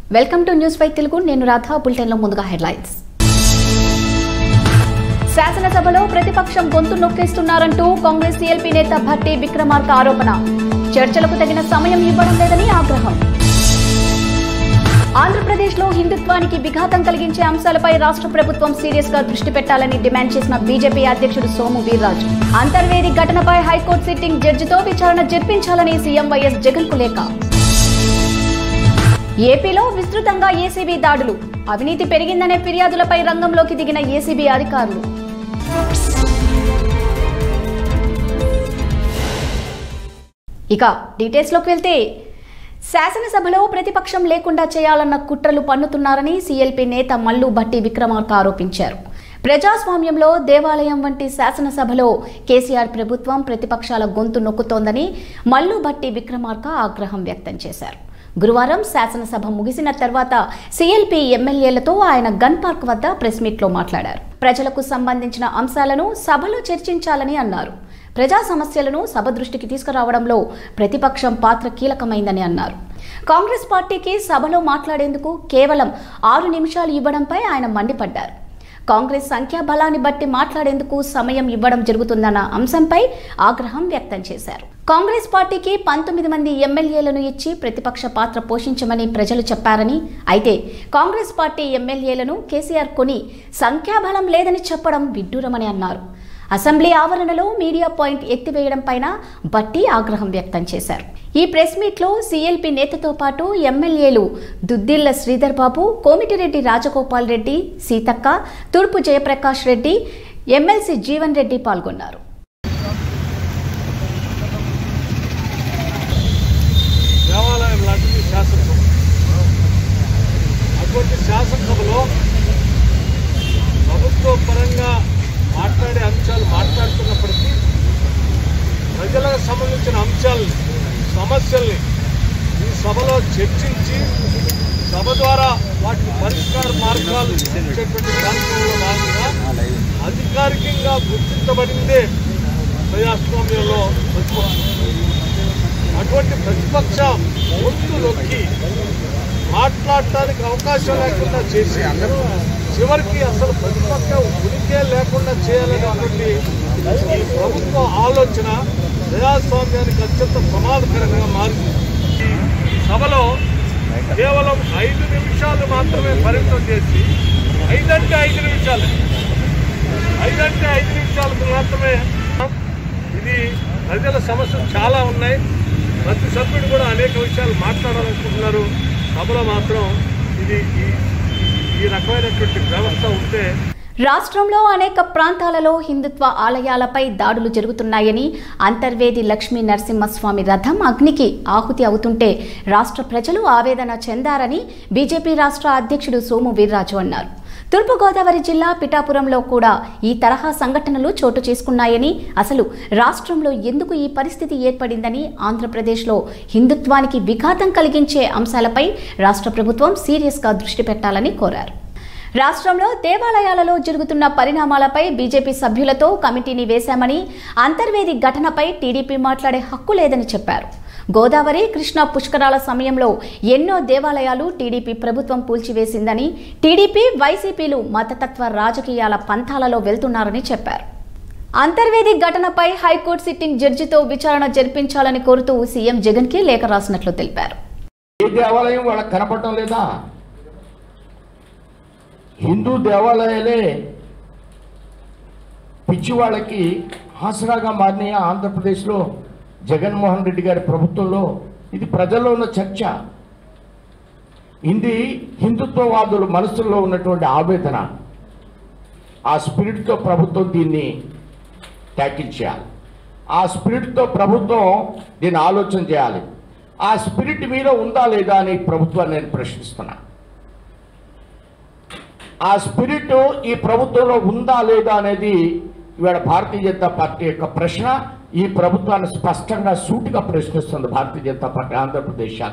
welcome to news ఫై తెలుగు నేను రాధా బులెటిన్లో ముందుగా హెడ్లైన్స్ శాసనసభలో ప్రతిపక్షం గొంతు నొక్కేస్తున్నారంటూ కాంగ్రెస్ సీఎల్పీ నేత భట్టి విక్రమార్క ఆరోపణ చర్చలకు తగిన సమయం ఇవ్వడం లేదని ఆగ్రహం ఆంధ్రప్రదేశ్లో హిందుత్వానికి విఘాతం కలిగించే అంశాలపై రాష్ట్ర ప్రభుత్వం సీరియస్ గా దృష్టి పెట్టాలని డిమాండ్ చేసిన బీజేపీ అధ్యక్షుడు సోము వీర్రాజు అంతర్వేది ఘటనపై హైకోర్టు సిట్టింగ్ జడ్జితో విచారణ జరిపించాలని సీఎం వైఎస్ జగన్ కు లేఖ ఏపీలో విస్తృతంగా ఏసీబీ దాడులు అవినీతి పెరిగిందనే ఫిర్యాదులపై రంగంలోకి దిగిన ఏసీబీ అధికారులు ఇక డీటెయిల్స్లోకి వెళ్తే శాసనసభలో ప్రతిపక్షం లేకుండా చేయాలన్న కుట్రలు పన్నుతున్నారని సీఎల్పీ నేత మల్లు భట్టి విక్రమార్క ఆరోపించారు ప్రజాస్వామ్యంలో దేవాలయం వంటి శాసనసభలో కేసీఆర్ ప్రభుత్వం ప్రతిపక్షాల గొంతు నొక్కుతోందని మల్లు భట్టి విక్రమార్క ఆగ్రహం వ్యక్తం చేశారు గురువారం శాసనసభ ముగిసిన తర్వాత సీఎల్పీ ఎమ్మెల్యేలతో ఆయన గన్ పార్క్ వద్ద ప్రెస్ మీట్లో మాట్లాడారు ప్రజలకు సంబంధించిన అంశాలను సభలో చర్చించాలని అన్నారు ప్రజా సమస్యలను సభ దృష్టికి తీసుకురావడంలో ప్రతిపక్షం పాత్ర కీలకమైందని అన్నారు కాంగ్రెస్ పార్టీకి సభలో మాట్లాడేందుకు కేవలం ఆరు నిమిషాలు ఇవ్వడంపై ఆయన మండిపడ్డారు కాంగ్రెస్ సంఖ్యాబలాన్ని బట్టి మాట్లాడేందుకు సమయం ఇవ్వడం జరుగుతుందన్న అంశంపై ఆగ్రహం వ్యక్తం చేశారు కాంగ్రెస్ పార్టీకి పంతొమ్మిది మంది ఎమ్మెల్యేలను ఇచ్చి ప్రతిపక్ష పాత్ర పోషించమని ప్రజలు చెప్పారని అయితే కాంగ్రెస్ పార్టీ ఎమ్మెల్యేలను కేసీఆర్ కొని సంఖ్యాబలం లేదని చెప్పడం విడ్డూరమని అన్నారు అసెంబ్లీ ఆవరణలో మీడియా పాయింట్ ఎత్తివేయడం పైన బట్టి ఆగ్రహం వ్యక్తం చేశారు ఈ ప్రెస్ మీట్లో సీఎల్పీ నేతతో పాటు ఎమ్మెల్యేలు దుద్దిళ్ల శ్రీధర్ బాబు కోమిటిరెడ్డి రాజగోపాల్ రెడ్డి సీతక్క తూర్పు జయప్రకాష్ రెడ్డి ఎమ్మెల్సీ జీవన్ రెడ్డి పాల్గొన్నారు దేవాలయం లాంటిది శాసనసభ అటువంటి శాసనసభలో ప్రభుత్వ పరంగా మాట్లాడే అంశాలు మాట్లాడుతున్నప్పటికీ ప్రజలకు సంబంధించిన అంశాలని సమస్యల్ని ఈ సభలో చర్చించి సభ ద్వారా వాటికి పరిష్కార మార్గాలు ఇచ్చేటువంటి కార్యక్రమంలో భాగంగా అధికారికంగా గుర్తించబడిందే ప్రజాస్వామ్యంలో ప్రతిపక్షం అటువంటి ప్రతిపక్ష గొంతు నొక్కి మాట్లాడటానికి అవకాశం లేకుండా చేసి చివరికి అసలు ప్రతిపక్ష ఉనికే లేకుండా చేయాలనేటువంటి ఈ ప్రభుత్వ ఆలోచన ప్రజాస్వామ్యానికి అత్యంత ప్రమాదకరంగా మారింది ఈ సభలో కేవలం ఐదు నిమిషాలు మాత్రమే పరిమితం చేసి ఐదంటే ఐదు నిమిషాలు ఐదంటే ఐదు నిమిషాలకు మాత్రమే ఇది ప్రజల సమస్యలు చాలా ఉన్నాయి ప్రతి సభ్యుడు కూడా అనేక విషయాలు మాట్లాడాలనుకుంటున్నారు సభలో మాత్రం ఇది ఈ- ఈ రకమైనటువంటి వ్యవస్థ ఉంటే రాష్ట్రంలో అనేక ప్రాంతాలలో హిందుత్వ ఆలయాలపై దాడులు జరుగుతున్నాయని అంతర్వేది లక్ష్మీ నరసింహస్వామి రథం అగ్నికి ఆహుతి అవుతుంటే రాష్ట్ర ప్రజలు ఆవేదన చెందారని బీజేపీ రాష్ట్ర అధ్యక్షుడు సోము వీర్రాజు అన్నారు తూర్పుగోదావరి జిల్లా పిఠాపురంలో కూడా ఈ తరహా సంఘటనలు చోటు చేసుకున్నాయని అసలు రాష్ట్రంలో ఎందుకు ఈ పరిస్థితి ఏర్పడిందని ఆంధ్రప్రదేశ్లో హిందుత్వానికి విఘాతం కలిగించే అంశాలపై రాష్ట్ర ప్రభుత్వం సీరియస్గా దృష్టి పెట్టాలని కోరారు రాష్ట్రంలో దేవాలయాలలో జరుగుతున్న పరిణామాలపై బీజేపీ సభ్యులతో కమిటీని వేశామని అంతర్వేది ఘటనపై టీడీపీ మాట్లాడే హక్కు లేదని చెప్పారు గోదావరి కృష్ణా పుష్కరాల సమయంలో ఎన్నో దేవాలయాలు టీడీపీ ప్రభుత్వం కూల్చివేసిందని టీడీపీ వైసీపీలు మతతత్వ రాజకీయాల పంథాలలో వెళ్తున్నారని చెప్పారు అంతర్వేది ఘటనపై హైకోర్టు సిట్టింగ్ జడ్జితో విచారణ జరిపించాలని కోరుతూ సీఎం జగన్కి లేఖ రాసినట్లు తెలిపారు ఏ దేవాలయం వాళ్ళకి కనపడటం లేదా హిందూ దేవాలయాలే పిచ్చి వాళ్ళకి ఆసరాగా మారినాయి ఆంధ్రప్రదేశ్లో జగన్మోహన్ రెడ్డి గారి ప్రభుత్వంలో ఇది ప్రజల్లో ఉన్న చర్చ ఇది హిందుత్వవాదుల మనసుల్లో ఉన్నటువంటి ఆవేదన ఆ స్పిరిట్తో ప్రభుత్వం దీన్ని ట్యాకిల్ చేయాలి ఆ స్పిరిట్తో ప్రభుత్వం దీన్ని ఆలోచన చేయాలి ఆ స్పిరిట్ మీద ఉందా లేదా అని ప్రభుత్వాన్ని నేను ప్రశ్నిస్తున్నా ఆ స్పిరిట్ ఈ ప్రభుత్వంలో ఉందా లేదా అనేది ఇవాళ భారతీయ జనతా పార్టీ యొక్క ప్రశ్న ఈ ప్రభుత్వాన్ని స్పష్టంగా సూటిగా ప్రశ్నిస్తుంది భారతీయ జనతా పార్టీ ఆంధ్రప్రదేశ్ శాఖ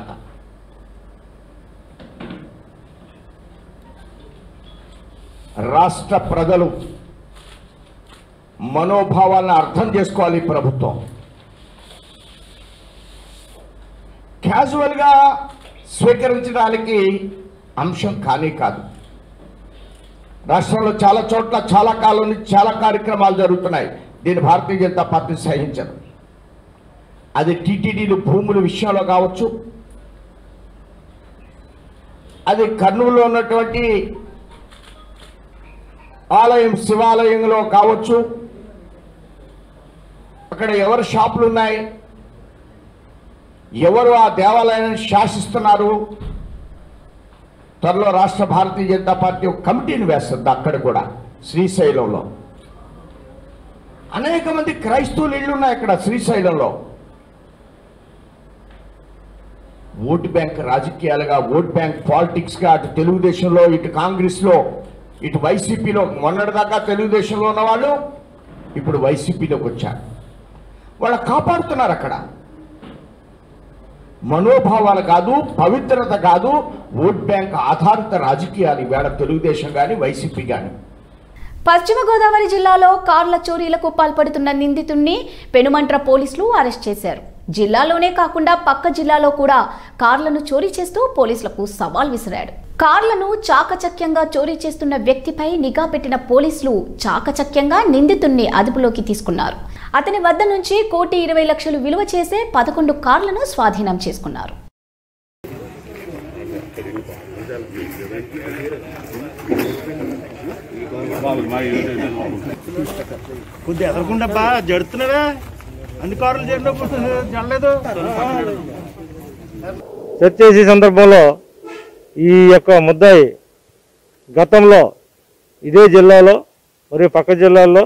రాష్ట్ర ప్రజలు మనోభావాలను అర్థం చేసుకోవాలి ఈ ప్రభుత్వం క్యాజువల్గా స్వీకరించడానికి అంశం కానీ కాదు రాష్ట్రంలో చాలా చోట్ల చాలా కాలం నుంచి చాలా కార్యక్రమాలు జరుగుతున్నాయి దీన్ని భారతీయ జనతా పార్టీ సహించదు అది టీటీడీలు భూముల విషయంలో కావచ్చు అది కర్నూలులో ఉన్నటువంటి ఆలయం శివాలయంలో కావచ్చు అక్కడ ఎవరు షాపులు ఉన్నాయి ఎవరు ఆ దేవాలయాన్ని శాసిస్తున్నారు త్వరలో రాష్ట్ర భారతీయ జనతా పార్టీ ఒక కమిటీని వేస్తుంది అక్కడ కూడా శ్రీశైలంలో అనేక మంది క్రైస్తవులు ఇళ్ళు ఉన్నాయి ఇక్కడ శ్రీశైలంలో ఓటు బ్యాంక్ రాజకీయాలుగా ఓట్ బ్యాంక్ పాలిటిక్స్గా అటు తెలుగుదేశంలో ఇటు కాంగ్రెస్లో ఇటు వైసీపీలో మొన్నటిదాకా తెలుగుదేశంలో ఉన్న వాళ్ళు ఇప్పుడు వైసీపీలోకి వచ్చారు వాళ్ళు కాపాడుతున్నారు అక్కడ మనోభావాలు కాదు పవిత్రత కాదు ఓట్ బ్యాంక్ ఆధారిత రాజకీయాలు ఈవేళ తెలుగుదేశం కానీ వైసీపీ కానీ పశ్చిమ గోదావరి జిల్లాలో కార్ల చోరీలకు పాల్పడుతున్న నిందితుణ్ణి పెనుమంట్ర పోలీసులు అరెస్ట్ చేశారు జిల్లాలోనే కాకుండా పక్క జిల్లాలో కూడా కార్లను చోరీ చేస్తూ పోలీసులకు సవాల్ విసిరాడు కార్లను చాకచక్యంగా చోరీ చేస్తున్న వ్యక్తిపై నిఘా పెట్టిన పోలీసులు చాకచక్యంగా నిందితుణ్ణి అదుపులోకి తీసుకున్నారు అతని వద్ద నుంచి కోటి ఇరవై లక్షలు విలువ చేసే పదకొండు కార్లను స్వాధీనం చేసుకున్నారు కొద్ది ఎదరకుండా జడుతున్నారా అన్ని కార్లు చేరినప్పుడు జడలేదు చర్చ చేసే సందర్భంలో ఈ యొక్క ముద్దాయి గతంలో ఇదే జిల్లాలో మరియు పక్క జిల్లాల్లో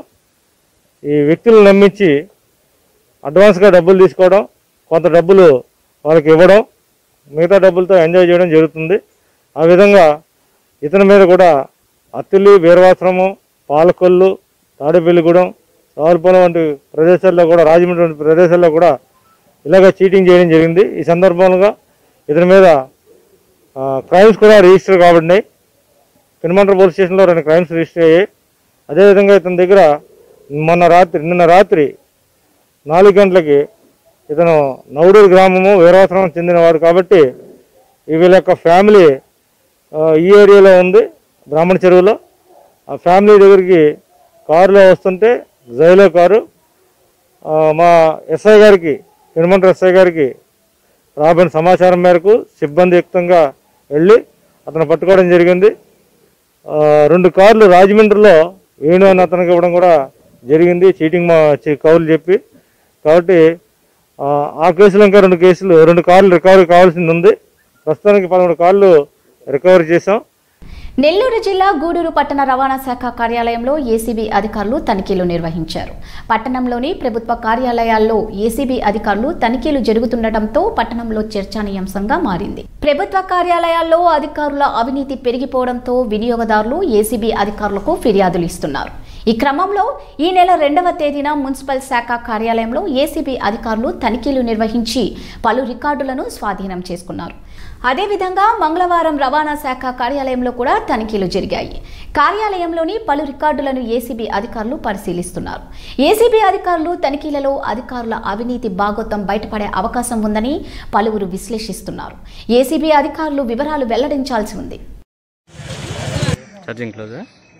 ఈ వ్యక్తులను నమ్మించి అడ్వాన్స్గా డబ్బులు తీసుకోవడం కొంత డబ్బులు వాళ్ళకి ఇవ్వడం మిగతా డబ్బులతో ఎంజాయ్ చేయడం జరుగుతుంది ఆ విధంగా ఇతని మీద కూడా అత్తిలి వీరవాశ్రమం పాలకొల్లు తాడేపల్లిగూడెం రావులపాలెం వంటి ప్రదేశాల్లో కూడా రాజమండ్రి వంటి ప్రదేశాల్లో కూడా ఇలాగ చీటింగ్ చేయడం జరిగింది ఈ సందర్భంగా ఇతని మీద ఆ, క్రైమ్స్ కూడా రిజిస్టర్ కాబడినాయి పెనుమంట్ర పోలీస్ స్టేషన్లో రెండు క్రైమ్స్ రిజిస్టర్ అయ్యాయి అదేవిధంగా ఇతని దగ్గర మొన్న రాత్రి నిన్న రాత్రి నాలుగు గంటలకి ఇతను నవడూరు గ్రామము వీరవాసనం చెందినవాడు కాబట్టి ఈ వీళ్ళ యొక్క ఫ్యామిలీ ఆ, ఈ ఏరియాలో ఉంది బ్రాహ్మణ చెరువులో ఆ ఫ్యామిలీ దగ్గరికి కారులో వస్తుంటే జైలో కారు ఆ, మా ఎస్ఐ గారికి పెనుమంట్ర ఎస్ఐ గారికి రాబడిన సమాచారం మేరకు సిబ్బంది యుక్తంగా వెళ్ళి అతను పట్టుకోవడం జరిగింది ఆ, రెండు కార్లు రాజమండ్రిలో వేణు అని అతనికి ఇవ్వడం కూడా జరిగింది చీటింగ్ మా చి- కౌలు చెప్పి కాబట్టి ఆ, ఆ కేసులో ఇంకా రెండు కేసులు రెండు కార్లు రికవరీ కావాల్సింది ఉంది ప్రస్తుతానికి పదమూడు కార్లు రికవరీ చేసాం నెల్లూరు జిల్లా గూడూరు పట్టణ రవాణా శాఖ కార్యాలయంలో ఏసీబీ అధికారులు తనిఖీలు నిర్వహించారు పట్టణంలోని ప్రభుత్వ కార్యాలయాల్లో ఏసీబీ అధికారులు తనిఖీలు జరుగుతుండటంతో పట్టణంలో చర్చానీయాంశంగా మారింది ప్రభుత్వ కార్యాలయాల్లో అధికారుల అవినీతి పెరిగిపోవడంతో వినియోగదారులు ఏసీబీ అధికారులకు ఫిర్యాదులు ఇస్తున్నారు ఈ క్రమంలో ఈ నెల రెండవ తేదీన మున్సిపల్ శాఖ కార్యాలయంలో ఏసీబీ అధికారులు తనిఖీలు నిర్వహించి పలు రికార్డులను స్వాధీనం చేసుకున్నారు అదేవిధంగా మంగళవారం రవాణా శాఖ కార్యాలయంలో కూడా తనిఖీలు జరిగాయి కార్యాలయంలోని పలు రికార్డులను ఏసీబీ అధికారులు పరిశీలిస్తున్నారు ఏసీబీ అధికారులు తనిఖీలలో అధికారుల అవినీతి బాగోతం బయటపడే అవకాశం ఉందని పలువురు విశ్లేషిస్తున్నారు ఏసీబీ అధికారులు వివరాలు వెల్లడించాల్సి ఉంది ఛార్జింగ్ క్లోజ్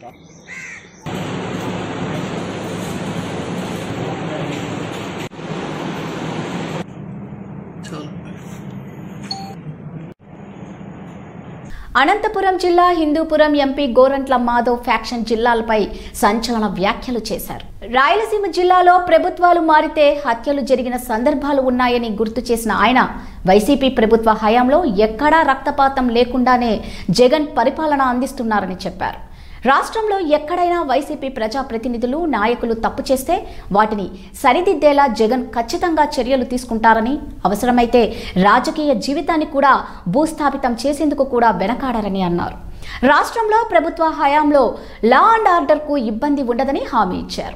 అనంతపురం జిల్లా హిందూపురం ఎంపీ గోరంట్ల మాధవ్ ఫ్యాక్షన్ జిల్లాలపై సంచలన వ్యాఖ్యలు చేశారు రాయలసీమ జిల్లాలో ప్రభుత్వాలు మారితే హత్యలు జరిగిన సందర్భాలు ఉన్నాయని గుర్తు చేసిన ఆయన వైసీపీ ప్రభుత్వ హయాంలో ఎక్కడా రక్తపాతం లేకుండానే జగన్ పరిపాలన అందిస్తున్నారని చెప్పారు రాష్ట్రంలో ఎక్కడైనా వైసీపీ ప్రజాప్రతినిధులు నాయకులు తప్పు చేస్తే వాటిని సరిదిద్దేలా జగన్ ఖచ్చితంగా చర్యలు తీసుకుంటారని అవసరమైతే రాజకీయ జీవితాన్ని కూడా భూస్థాపితం చేసేందుకు కూడా వెనకాడరని అన్నారు రాష్ట్రంలో ప్రభుత్వ హయాంలో లా అండ్ ఆర్డర్కు ఇబ్బంది ఉండదని హామీ ఇచ్చారు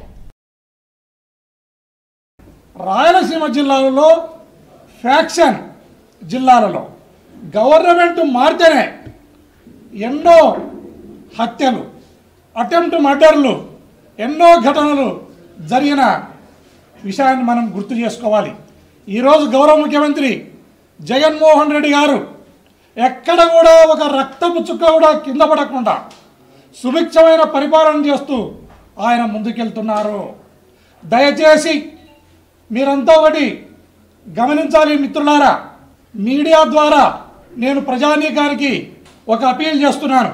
రాయలసీమ జిల్లాలలో ఫ్యాక్షన్ జిల్లాలలో గవర్నమెంట్ మారితేనే ఎన్నో హత్యలు అటెంప్ట్ మర్డర్లు ఎన్నో ఘటనలు జరిగిన విషయాన్ని మనం గుర్తు చేసుకోవాలి ఈరోజు గౌరవ ముఖ్యమంత్రి జగన్మోహన్ రెడ్డి గారు ఎక్కడ కూడా ఒక రక్తపు చుక్క కూడా కింద పడకుండా సుభిక్షమైన పరిపాలన చేస్తూ ఆయన ముందుకెళ్తున్నారు దయచేసి మీరంతా ఒకటి గమనించాలి మిత్రులారా మీడియా ద్వారా నేను ప్రజానీకానికి ఒక అపీల్ చేస్తున్నాను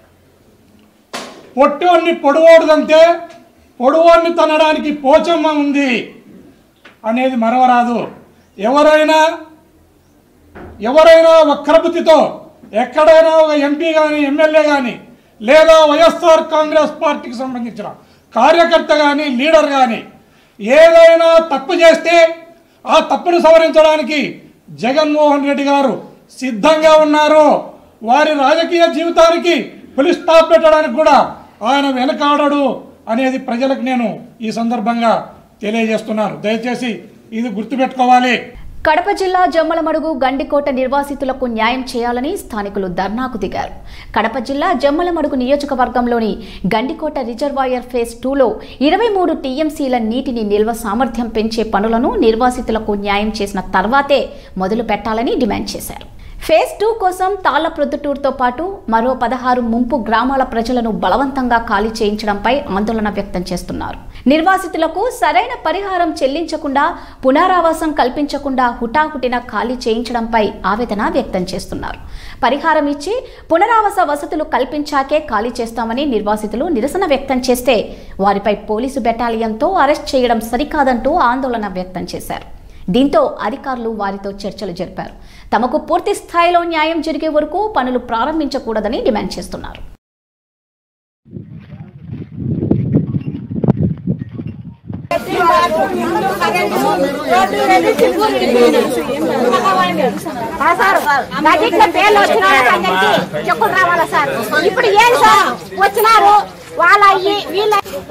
పొట్టోన్ని పొడవోడుదంటే పొడవోన్ని తనడానికి పోచమ్మ ఉంది అనేది మరవరాదు ఎవరైనా ఎవరైనా వక్రబుద్ధితో ఎక్కడైనా ఒక ఎంపీ కానీ ఎమ్మెల్యే కానీ లేదా వైఎస్ఆర్ కాంగ్రెస్ పార్టీకి సంబంధించిన కార్యకర్త కానీ లీడర్ కానీ ఏదైనా తప్పు చేస్తే ఆ తప్పును సవరించడానికి జగన్మోహన్ రెడ్డి గారు సిద్ధంగా ఉన్నారు వారి రాజకీయ జీవితానికి పులి స్టాప్ పెట్టడానికి కూడా ఆయన వెనకాడడు అనేది ప్రజలకు నేను ఈ సందర్భంగా తెలియజేస్తున్నాను దయచేసి ఇది గుర్తుపెట్టుకోవాలి కడప జిల్లా జమ్మలమడుగు గండికోట నిర్వాసితులకు న్యాయం చేయాలని స్థానికులు ధర్నాకు దిగారు కడప జిల్లా జమ్మలమడుగు నియోజకవర్గంలోని గండికోట రిజర్వాయర్ ఫేజ్ టూలో ఇరవై మూడు టీఎంసీల నీటిని నిల్వ సామర్థ్యం పెంచే పనులను నిర్వాసితులకు న్యాయం చేసిన తర్వాతే మొదలు పెట్టాలని డిమాండ్ చేశారు ఫేజ్ టూ కోసం తాళ్ల ప్రొద్దుటూరుతో పాటు మరో పదహారు ముంపు గ్రామాల ప్రజలను బలవంతంగా ఖాళీ చేయించడంపై ఆందోళన వ్యక్తం చేస్తున్నారు నిర్వాసితులకు సరైన పరిహారం చెల్లించకుండా పునరావాసం కల్పించకుండా హుటాహుటిన ఖాళీ చేయించడంపై ఆవేదన వ్యక్తం చేస్తున్నారు పరిహారం ఇచ్చి పునరావాస వసతులు కల్పించాకే ఖాళీ చేస్తామని నిర్వాసితులు నిరసన వ్యక్తం చేస్తే వారిపై పోలీసు బెటాలియన్తో అరెస్ట్ చేయడం సరికాదంటూ ఆందోళన వ్యక్తం చేశారు దీంతో అధికారులు వారితో చర్చలు జరిపారు తమకు పూర్తి స్థాయిలో న్యాయం జరిగే వరకు పనులు ప్రారంభించకూడదని డిమాండ్ చేస్తున్నారు ఆ సార్ బడ్జెట్ లో పేర్లు వచ్చిన వాళ్ళందరికీ చెక్కులు రావాలా సార్ ఇప్పుడు ఏం సార్ వచ్చినారు వాళ్ళ అయ్యి వీళ్ళ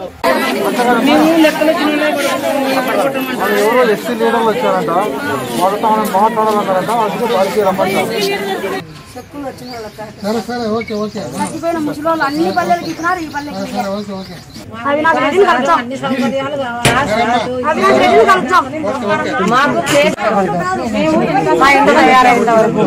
ఎవరో ఎస్సీ లీడర్లు వచ్చారంట వాళ్ళతో మనం మాట్లాడాలన్నారంట అందుకే వారికి రమ్మంటారు సరే సరే ఓకే ఓకే చచ్చిపోయిన ముసలోళ్ళు అన్ని పల్లెలకు ఇచ్చినారు ఈ పల్లెకి సరే ఓకే ఓకే అవినాష్ రెడ్డిని కలుద్దాం అవినాష్ రెడ్డిని కలుద్దాం మాకు మా ఇంట్లో తయారైనంత వరకు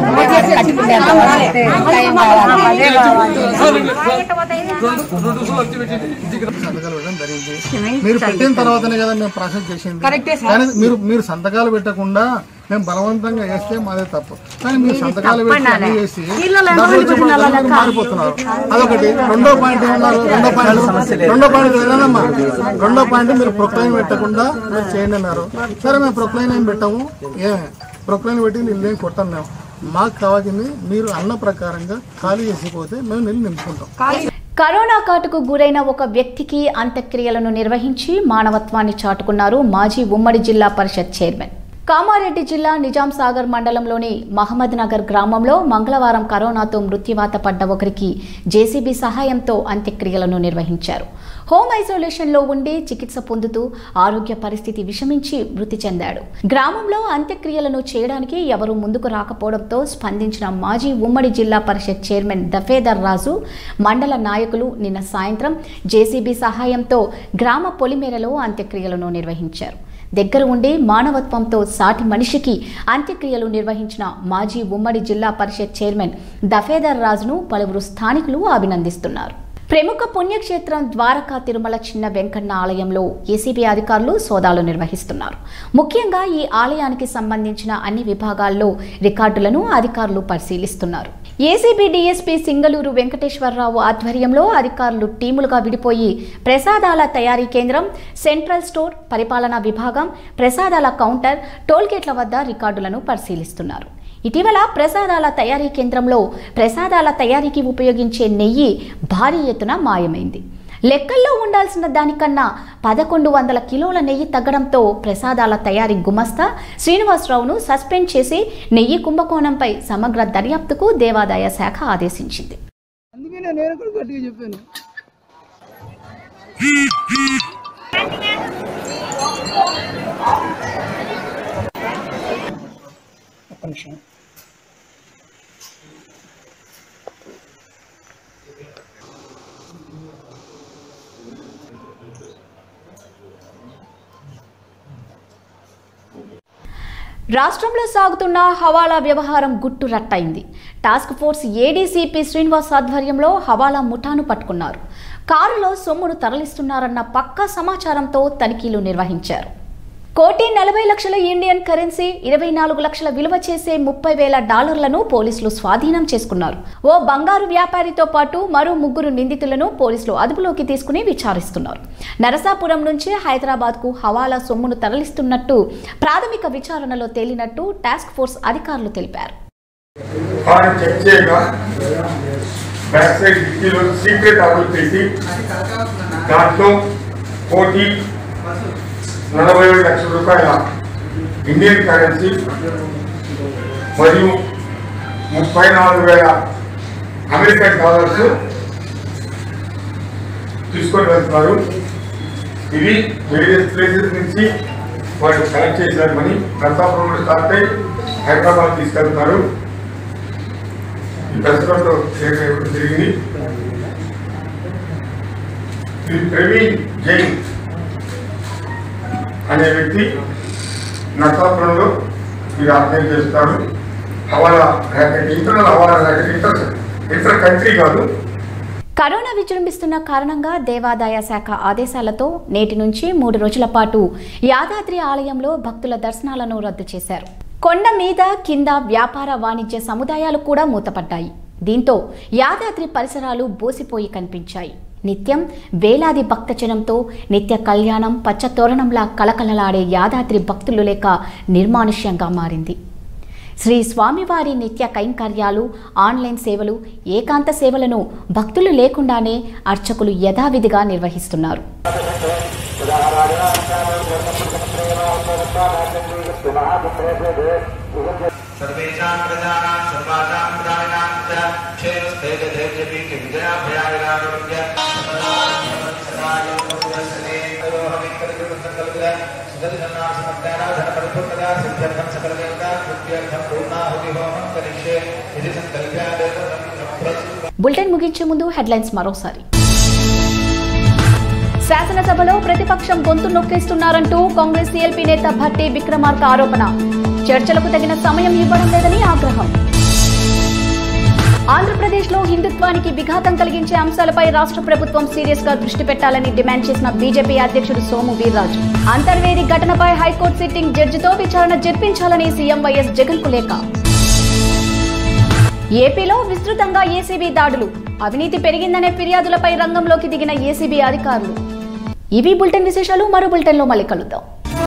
సంతకాలు పెట్టడం జరిగింది మీరు పెట్టిన తర్వాతనే కదా మేము ప్రాసెస్ చేసింది కానీ మీరు మీరు సంతకాలు పెట్టకుండా మేము బలవంతంగా వేస్తే మాదే తప్పు కానీ మీరు సంతకాలు పెట్టి అన్ని చేసి డబ్బులు ఇచ్చే పద్ధతిలోకి మారిపోతున్నారు అదొకటి రెండో పాయింట్ ఏమన్నారు రెండో పాయింట్ రెండో పాయింట్ ఏదమ్మా రెండో పాయింట్ మీరు ప్రొక్లైన్ పెట్టకుండా మీరు చేయండి అన్నారు సరే మేము ప్రొక్లైన్ ఏం పెట్టాము ఏ ప్రొక్లైన్ పెట్టి నీళ్ళు ఏం కొట్టాం మేము మాకు కావాల్సింది మీరు అన్న ప్రకారంగా ఖాళీ చేసిపోతే మేము నీళ్ళు నింపుకుంటాం కరోనా కాటుకు గురైన ఒక వ్యక్తికి అంత్యక్రియలను నిర్వహించి మానవత్వాన్ని చాటుకున్నారు మాజీ ఉమ్మడి జిల్లా పరిషత్ చైర్మన్ కామారెడ్డి జిల్లా నిజాం సాగర్ మండలంలోని మహమ్మద్ నగర్ గ్రామంలో మంగళవారం కరోనాతో మృత్యువాత పడ్డ ఒకరికి జేసీబీ సహాయంతో అంత్యక్రియలను నిర్వహించారు హోమ్ ఐసోలేషన్లో ఉండి చికిత్స పొందుతూ ఆరోగ్య పరిస్థితి విషమించి మృతి చెందాడు గ్రామంలో అంత్యక్రియలను చేయడానికి ఎవరూ ముందుకు రాకపోవడంతో స్పందించిన మాజీ ఉమ్మడి జిల్లా పరిషత్ చైర్మన్ దఫేదర్ రాజు మండల నాయకులు నిన్న సాయంత్రం జేసీబీ సహాయంతో గ్రామ పొలిమేరలో అంత్యక్రియలను నిర్వహించారు దగ్గర ఉండి మానవత్వంతో సాటి మనిషికి అంత్యక్రియలు నిర్వహించిన మాజీ ఉమ్మడి జిల్లా పరిషత్ చైర్మన్ దఫేదర్ రాజును పలువురు స్థానికులు అభినందిస్తున్నారు ప్రముఖ పుణ్యక్షేత్రం ద్వారకా తిరుమల చిన్న వెంకన్న ఆలయంలో ఏసీబీ అధికారులు సోదాలు నిర్వహిస్తున్నారు ముఖ్యంగా ఈ ఆలయానికి సంబంధించిన అన్ని విభాగాల్లో రికార్డులను అధికారులు పరిశీలిస్తున్నారు ఏసీబీ డీఎస్పీ సింగళూరు వెంకటేశ్వరరావు ఆధ్వర్యంలో అధికారులు టీములుగా విడిపోయి ప్రసాదాల తయారీ కేంద్రం సెంట్రల్ స్టోర్ పరిపాలనా విభాగం ప్రసాదాల కౌంటర్ టోల్గేట్ల వద్ద రికార్డులను పరిశీలిస్తున్నారు ఇటీవల ప్రసాదాల తయారీ కేంద్రంలో ప్రసాదాల తయారీకి ఉపయోగించే నెయ్యి భారీ ఎత్తున మాయమైంది లెక్కల్లో ఉండాల్సిన దానికన్నా పదకొండు వందల కిలోల నెయ్యి తగ్గడంతో ప్రసాదాల తయారీ గుమస్తా శ్రీనివాసరావును సస్పెండ్ చేసి నెయ్యి కుంభకోణంపై సమగ్ర దర్యాప్తుకు దేవాదాయ శాఖ ఆదేశించింది అందుకే నేను కూడా గట్టిగా చెప్పాను ఒక్క నిమిషం రాష్ట్రంలో సాగుతున్న హవాలా వ్యవహారం గుట్టు రట్టయింది టాస్క్ ఫోర్స్ ఏడీసీపీ శ్రీనివాస్ ఆధ్వర్యంలో హవాలా ముఠాను పట్టుకున్నారు కారులో సొమ్మును తరలిస్తున్నారన్న పక్కా సమాచారంతో తనిఖీలు నిర్వహించారు కోటి నలభై లక్షల ఇండియన్ కరెన్సీ ఇరవై నాలుగు లక్షల విలువ చేసే ముప్పై వేల డాలర్లను పోలీసులు స్వాధీనం చేసుకున్నారు ఓ బంగారు వ్యాపారితో పాటు మరో ముగ్గురు నిందితులను పోలీసులు అదుపులోకి తీసుకుని విచారిస్తున్నారు నరసాపురం నుంచి హైదరాబాద్కు హవాలా సొమ్మును తరలిస్తున్నట్టు ప్రాథమిక విచారణలో తేలినట్టు టాస్క్ ఫోర్స్ అధికారులు తెలిపారు వారిని చెక్ చేయగా బ్యాక్ సైడ్ డిక్కీలో సీక్రెట్ ఆర్డర్ చేసి దాంట్లో కోటి నలభై ఏడు లక్షల రూపాయల ఇండియన్ కరెన్సీ మరియు ముప్పై నాలుగు వేల అమెరికన్ డాలర్స్ తీసుకొని వెళ్తున్నారు ఇవి వేరియస్ ప్లేసెస్ నుంచి వాళ్ళు కలెక్ట్ చేశారు మనీ ప్రతాపురం స్టార్ట్ అయి హైదరాబాద్ తీసుకెళ్తున్నారు ఈ దర్శనంతో చేయడం జరిగింది ఇది ప్రవీణ్ జైన్ అనే వ్యక్తి నరసాపురంలో ఇది ఆర్గనైజ్ చేస్తారు hawala racket internal hawala racket inter inter country కాదు కరోనా విజృంభిస్తున్న కారణంగా దేవాదాయ శాఖ ఆదేశాలతో నేటి నుంచి మూడు రోజుల పాటు యాదాద్రి ఆలయంలో భక్తుల దర్శనాలను రద్దు చేశారు కొండ మీద కింద వ్యాపార వాణిజ్య సముదాయాలు కూడా మూతపడ్డాయి దీంతో యాదాద్రి పరిసరాలు బోసిపోయి కనిపించాయి నిత్యం వేలాది భక్తజనంతో నిత్య కళ్యాణం పచ్చతోరణంలా కలకలలాడే యాదాద్రి భక్తులు లేక నిర్మానుష్యంగా మారింది శ్రీ స్వామివారి నిత్య కైంకర్యాలు ఆన్లైన్ సేవలు ఏకాంత సేవలను భక్తులు లేకుండానే అర్చకులు యథావిధిగా నిర్వహిస్తున్నారు सर्वेषां प्रजानां सर्वासां प्राणिनां च क्षेमस्थैर्यधैर्यपि विजयाभयाविरारोग्य सुदर्शनासमर्पयानाधनपरिपूर्णता सिद्ध्यर्थं सकलदेवता कृत्यर्थं पूर्णाहुतिहोमं करिष्ये इति सङ्कल्प्यादेव బులెటిన్ ముగించే ముందు హెడ్లైన్స్ మరోసారి శాసనసభలో ప్రతిపక్షం గొంతు నొక్కేస్తున్నారంటూ కాంగ్రెస్ సీఎల్పీ నేత భట్టి విక్రమార్క ఆరోపణ చర్చలకు తగిన సమయం ఇవ్వడం లేదని ఆగ్రహం ఆంధ్రప్రదేశ్లో హిందుత్వానికి విఘాతం కలిగించే అంశాలపై రాష్ట్ర ప్రభుత్వం సీరియస్ గా దృష్టి పెట్టాలని డిమాండ్ చేసిన బీజేపీ అధ్యక్షుడు సోము వీర్రాజు అంతర్వేది ఘటనపై హైకోర్టు సిట్టింగ్ జడ్జితో విచారణ జరిపించాలని సీఎం వైఎస్ జగన్ కు లేఖ ఏపీలో విస్తృతంగా ఏసీబీ దాడులు అవినీతి పెరిగిందనే ఫిర్యాదులపై రంగంలోకి దిగిన ఏసీబీ అధికారులు ఇవి బులెటిన్ విశేషాలు మరో బులెటిన్లో మళ్ళీ కలుద్దాం